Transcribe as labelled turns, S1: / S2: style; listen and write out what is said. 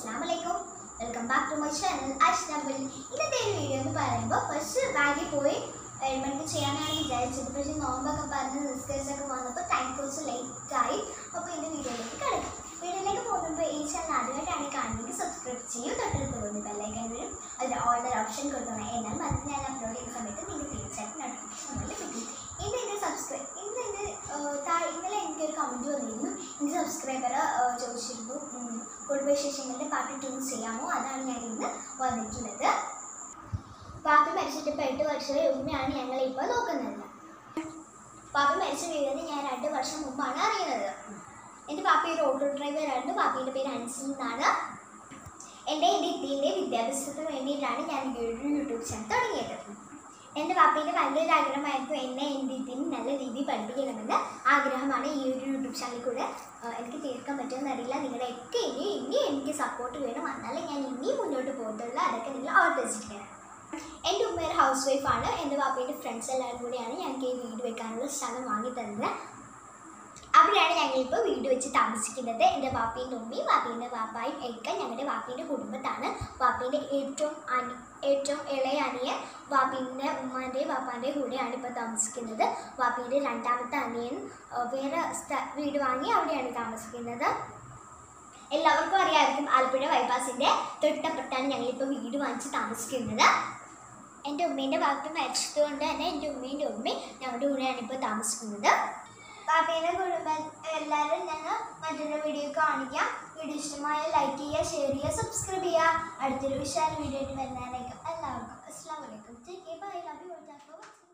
S1: അസ്സാം വലൈക്കും welcome back to my channel അഷ്നബിൾ ഇന്നത്തെ ഒരു വീഡിയോ എന്ന് പറയുമ്പോൾ ഫസ്റ്റ് ബാഗിൽ പോയി ഏഴ് മണിക്ക് ചെയ്യാനാണ് വിചാരിച്ചത് പക്ഷേ നോമ്പൊക്കെ പറഞ്ഞ് നിസ്കരിച്ചൊക്കെ വന്നപ്പോൾ ടൈം കുറച്ച് ലേറ്റ് ആയി അപ്പോൾ ഇതിൻ്റെ വീഡിയോയിലേക്ക് കിടക്കും വീഡിയോയിലേക്ക് പോകുമ്പോൾ ഈ ചാനൽ ആദ്യമായിട്ടാണ് കാണുന്നത് സബ്സ്ക്രൈബ് ചെയ്യൂ തൊട്ടടുത്ത് പോകുന്നു ബെല്ലൈക്കൻ വരും അതിൽ ഓർഡർ ഓപ്ഷൻ കൊടുക്കണം എന്നാൽ മനസ്സിൽ ഞാൻ അപ്ലോഡ് ചെയ്യുന്ന സമയത്ത് നിങ്ങൾക്ക് തീർച്ചയായിട്ടും നോട്ടിഫിക്കേഷൻ പോലെ കിട്ടും ഇന്ന് എൻ്റെ സബ്സ്ക്രൈബ് ഇന്ന് എൻ്റെ താഴെ ഇന്നലെ എനിക്കൊരു കമൻറ്റ് വന്നിരുന്നു എൻ്റെ സബ്സ്ക്രൈബർ ചോദിച്ചിരുന്നു ഉം, കുടുംബവിശേഷങ്ങളുടെ പാർട്ട് ടു ചെയ്യാമോ അതാണ് ഞാൻ ഇന്ന് വന്നിട്ടുള്ളത് പാപ്പി മരിച്ചിട്ട് ഇപ്പോൾ എട്ട് വർഷമേ ഉമ്മയാണ് ഞങ്ങൾ ഇപ്പോൾ നോക്കുന്നത് പാപ്പി മരിച്ച വീടിന് ഞാൻ രണ്ട് വർഷം മുമ്പാണ് അറിയുന്നത് എൻ്റെ പാപ്പി ഒരു ഓട്ടോ ഡ്രൈവറായിരുന്നു പാപ്പിയുടെ പേര് അൻസിൽ എന്നാണ് എൻ്റെ എൻ്റെ ഇന്ത്യൻ്റെ വിദ്യാഭ്യാസത്തിന് വേണ്ടിയിട്ടാണ് ഞാൻ ഈ ഒരു യൂട്യൂബ് ചാനൽ തുടങ്ങിയത് എൻ്റെ പാപ്പയുടെ വലിയൊരു ആഗ്രഹമായിരുന്നു എന്നെ എൻ്റെ ഇതിന് നല്ല രീതിയിൽ പഠിപ്പിക്കണമെന്ന് ആഗ്രഹമാണ് ഈ ഒരു യൂട്യൂബ് ചാനലിൽ കൂടെ ആ, എനിക്ക് തീർക്കാൻ പറ്റുമെന്ന് അറിയില്ല നിങ്ങളുടെ ഒക്കെ ഇനി ഇനി എനിക്ക് സപ്പോർട്ട് വേണം എന്നാലേ ഞാൻ ഇനിയും മുന്നോട്ട് പോകത്തുള്ളൂ അതൊക്കെ നിങ്ങൾ ഓർമ്മിച്ചിരിക്കണം എൻ്റെ ഉമ്മ ഒരു ഹൗസ് വൈഫാണ് എൻ്റെ പാപ്പയുടെ ഫ്രണ്ട്സ് എല്ലാവരും കൂടിയാണ് ഞങ്ങൾക്ക് ഈ വീട് വെക്കാനുള്ള സ്ഥലം വാങ്ങി തന്നത് അവിടെയാണ് ഞങ്ങളിപ്പോൾ വീട് വെച്ച് താമസിക്കുന്നത് എൻ്റെ വാപ്പീൻ്റെ ഉമ്മയും വാപ്പീൻ്റെ വാപ്പായും ഒക്കെ ഞങ്ങളുടെ വാപ്പീൻ്റെ കുടുംബത്താണ് വാപ്പീൻ്റെ ഏറ്റവും അനി ഏറ്റവും ഇളയ അനിയൻ വാപ്പീൻ്റെ ഉമ്മാൻ്റെയും വാപ്പാൻ്റെയും കൂടെയാണ് ഇപ്പോൾ താമസിക്കുന്നത് വാപ്പീൻ്റെ രണ്ടാമത്തെ അനിയൻ ആ, വേറെ സ്ഥ വീട് വാങ്ങി അവിടെയാണ് താമസിക്കുന്നത് എല്ലാവർക്കും അറിയാമായിരിക്കും ആലപ്പുഴ ബൈപ്പാസിൻ്റെ തൊട്ടപ്പുറത്താണ് ഞങ്ങളിപ്പോൾ വീട് വാങ്ങിച്ച് താമസിക്കുന്നത് എൻ്റെ ഉമ്മേൻ്റെ ഭാഗത്ത് മരിച്ചതുകൊണ്ട് തന്നെ എൻ്റെ ഉമ്മേൻ്റെ ഉമ്മയും ഞങ്ങളുടെ കൂടെയാണ് ഇപ്പോൾ താമസിക്കുന്നത് പാപ്പയുടെ കുടുംബം എല്ലാവരും ഞങ്ങൾ മറ്റൊരു വീഡിയോ കാണിക്കാം വീഡിയോ ഇഷ്ടമായ ലൈക്ക് ചെയ്യുക ഷെയർ ചെയ്യുക സബ്സ്ക്രൈബ് ചെയ്യുക അടുത്തൊരു വിശാല വീഡിയോ ആയിട്ട് വരുന്നതായിരിക്കും എല്ലാവർക്കും അസ്സാം വലൈക്കും ടേക്ക് ബൈ ലവ് യു